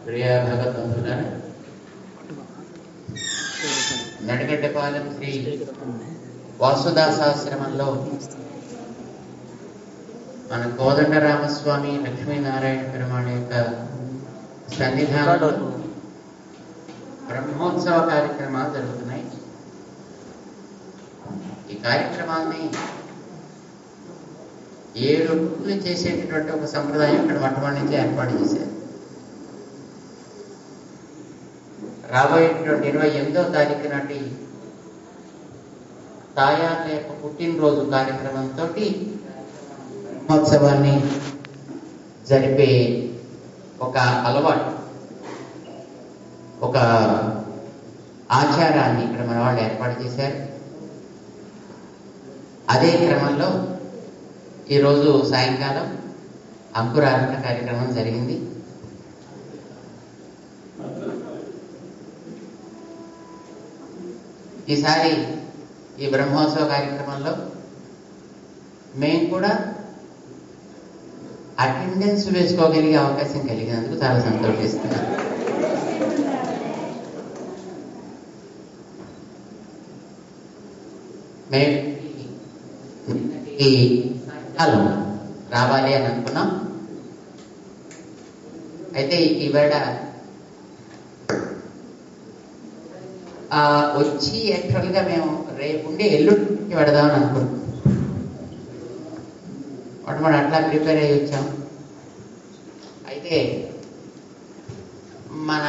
ప్రియ భగవద్బంధులారా నడిగడ్డపాలెం శ్రీ వాసుదాసాశ్రమంలో మన కోదండ రామస్వామి లక్ష్మీనారాయణ పెరుమాళ యొక్క సన్నిధానంలో బ్రహ్మోత్సవ కార్యక్రమాలు జరుగుతున్నాయి ఈ కార్యక్రమాన్ని ఏడు రోజులు చేసేటటువంటి ఒక సంప్రదాయం ఇక్కడ మొట్టమొదటి నుంచి ఏర్పాటు చేశారు రాబోయేటటువంటి ఇరవై ఎనిమిదో తారీఖు నాటి తాయార్ల యొక్క పుట్టినరోజు కార్యక్రమంతో బ్రహ్మోత్సవాన్ని జరిపే ఒక అలవాటు ఒక ఆచారాన్ని ఇక్కడ మన వాళ్ళు ఏర్పాటు చేశారు అదే క్రమంలో ఈరోజు సాయంకాలం అంకురార్పణ కార్యక్రమం జరిగింది ఈసారి ఈ బ్రహ్మోత్సవ కార్యక్రమంలో మేము కూడా అటెండెన్స్ వేసుకోగలిగే అవకాశం కలిగినందుకు చాలా సంతోషిస్తున్నాను మేము ఈ సాయంకాలం రావాలి అని అనుకున్నాం అయితే ఈవేళ ఆ, వచ్చి యాక్చువల్గా మేము రేపు ఉండి ఎల్లుండికి పెడదామని అనుకున్నాం వాటి మనం అట్లా ప్రిపేర్ అయ్యి వచ్చాం అయితే మన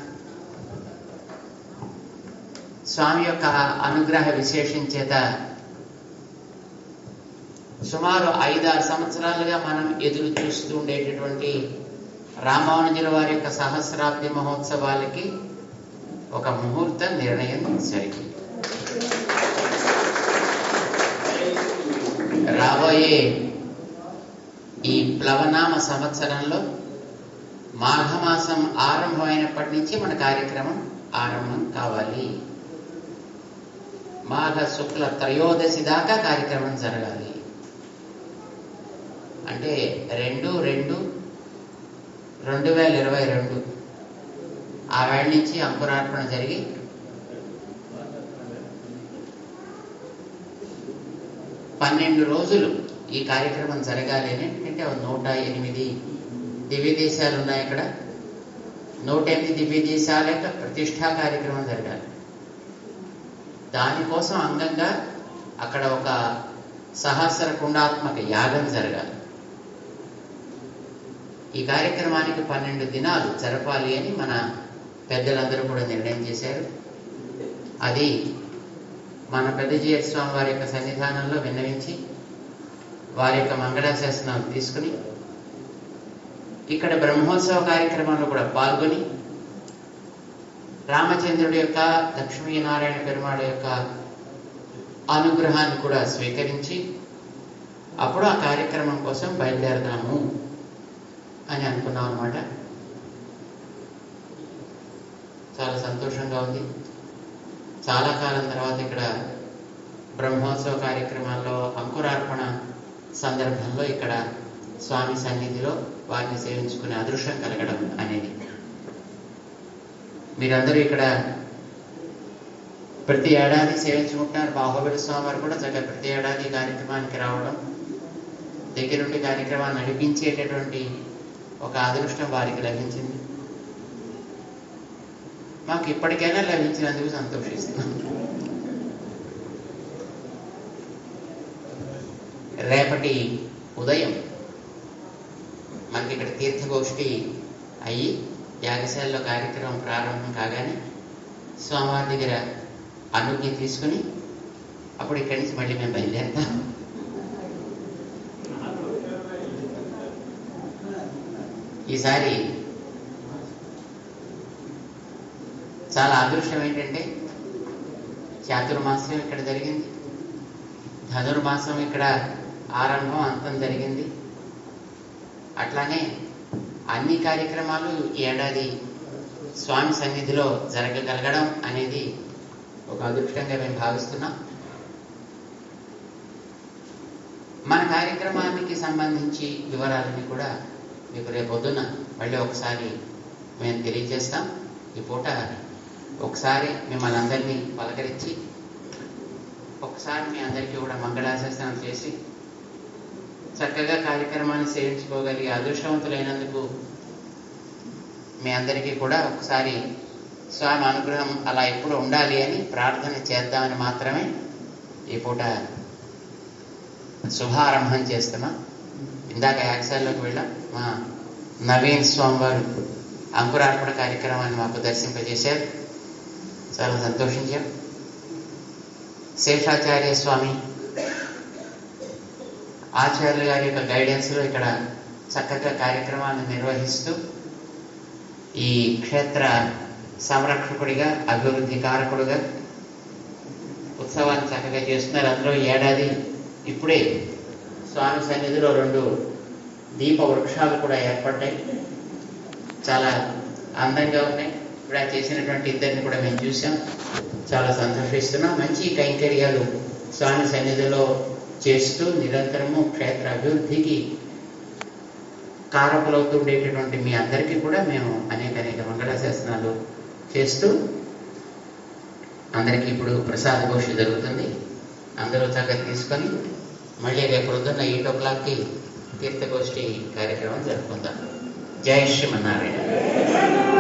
స్వామి యొక్క అనుగ్రహ విశేషం చేత సుమారు ఐదారు సంవత్సరాలుగా మనం ఎదురు చూస్తూ ఉండేటటువంటి రామానుజుల వారి యొక్క సహస్రాబ్ది మహోత్సవాలకి ఒక ముహూర్త నిర్ణయం జరిగింది రాబోయే ఈ ప్లవనామ సంవత్సరంలో మాఘమాసం ఆరంభమైనప్పటి నుంచి మన కార్యక్రమం ఆరంభం కావాలి మాఘ శుక్ల త్రయోదశి దాకా కార్యక్రమం జరగాలి అంటే రెండు రెండు రెండు వేల ఇరవై రెండు ఆ వేళ నుంచి అంకురార్పణ జరిగి పన్నెండు రోజులు ఈ కార్యక్రమం జరగాలి అని అంటే నూట ఎనిమిది దివ్య దేశాలు ఉన్నాయి ఇక్కడ నూట ఎనిమిది దివ్య దేశాల యొక్క ప్రతిష్టా కార్యక్రమం జరగాలి దానికోసం అంగంగా అక్కడ ఒక సహస్ర కుండాత్మక యాగం జరగాలి ఈ కార్యక్రమానికి పన్నెండు దినాలు జరపాలి అని మన పెద్దలందరూ కూడా నిర్ణయం చేశారు అది మన పెద్ద స్వామి వారి యొక్క సన్నిధానంలో విన్నవించి వారి యొక్క మంగళాశాసనాలు తీసుకుని ఇక్కడ బ్రహ్మోత్సవ కార్యక్రమంలో కూడా పాల్గొని రామచంద్రుడి యొక్క లక్ష్మీనారాయణ పెరుమాళ యొక్క అనుగ్రహాన్ని కూడా స్వీకరించి అప్పుడు ఆ కార్యక్రమం కోసం బయలుదేరదాము అని అనుకున్నాం అనమాట చాలా సంతోషంగా ఉంది చాలా కాలం తర్వాత ఇక్కడ బ్రహ్మోత్సవ కార్యక్రమాల్లో అంకురార్పణ సందర్భంలో ఇక్కడ స్వామి సన్నిధిలో వారిని సేవించుకునే అదృష్టం కలగడం అనేది మీరందరూ ఇక్కడ ప్రతి ఏడాది సేవించుకుంటున్నారు బాహుబలి స్వామి వారు కూడా చక్కగా ప్రతి ఏడాది ఈ కార్యక్రమానికి రావడం దగ్గరుండి కార్యక్రమాన్ని నడిపించేటటువంటి ఒక అదృష్టం వారికి లభించింది మాకు ఇప్పటికైనా లభించినందుకు సంతోషిస్తున్నాం రేపటి ఉదయం మనకి ఇక్కడ తీర్థగోష్ఠి అయ్యి యాగశాలలో కార్యక్రమం ప్రారంభం కాగానే స్వామివారి దగ్గర అనుజ్ఞ తీసుకుని అప్పుడు ఇక్కడి నుంచి మళ్ళీ మేము బయలుదేరుతాం ఈసారి చాలా అదృష్టం ఏంటంటే చాతుర్మాసం ఇక్కడ జరిగింది ధనుర్మాసం ఇక్కడ ఆరంభం అంతం జరిగింది అట్లానే అన్ని కార్యక్రమాలు ఈ ఏడాది స్వామి సన్నిధిలో జరగగలగడం అనేది ఒక అదృష్టంగా మేము భావిస్తున్నాం మన కార్యక్రమానికి సంబంధించి వివరాలన్నీ కూడా మీకు రేపొద్దున మళ్ళీ ఒకసారి మేము తెలియజేస్తాం ఈ పూట ఒకసారి మిమ్మల్ని అందరినీ పలకరించి ఒకసారి మీ అందరికీ కూడా మంగళాశాసనం చేసి చక్కగా కార్యక్రమాన్ని సేవించుకోగలిగే అదృష్టవంతులైనందుకు మీ అందరికీ కూడా ఒకసారి స్వామి అనుగ్రహం అలా ఎప్పుడు ఉండాలి అని ప్రార్థన చేద్దామని మాత్రమే ఈ పూట శుభారంభం చేస్తున్నాం ఇందాక యాక్సాల్లోకి వెళ్ళాం మా నవీన్ స్వామి వారు అంకురార్పణ కార్యక్రమాన్ని మాకు దర్శింపజేశారు చాలా సంతోషించాం శేషాచార్య స్వామి ఆచార్యుల గారి యొక్క గైడెన్స్లో ఇక్కడ చక్కగా కార్యక్రమాన్ని నిర్వహిస్తూ ఈ క్షేత్ర సంరక్షకుడిగా అభివృద్ధి కారకుడుగా ఉత్సవాన్ని చక్కగా చేస్తున్నారు అందులో ఈ ఏడాది ఇప్పుడే స్వామి సన్నిధిలో రెండు దీప వృక్షాలు కూడా ఏర్పడ్డాయి చాలా అందంగా ఉన్నాయి ఇప్పుడు ఆ చేసినటువంటి ఇద్దరిని కూడా మేము చూసాం చాలా సంతోషిస్తున్నాం మంచి కైంకర్యాలు స్వామి సన్నిధిలో చేస్తూ నిరంతరము క్షేత్ర అభివృద్ధికి కారకులవుతుండేటటువంటి మీ అందరికీ కూడా మేము అనేక అనేక మంగళాశాసనాలు చేస్తూ అందరికీ ఇప్పుడు ప్రసాద గోష్ఠి జరుగుతుంది అందరూ చక్కగా తీసుకొని మళ్ళీ రేపు పొద్దున్న ఎయిట్ ఓ క్లాక్కి తీర్థగోష్ఠి కార్యక్రమం జరుపుకుందాం జై శ్రీమన్నారాయణ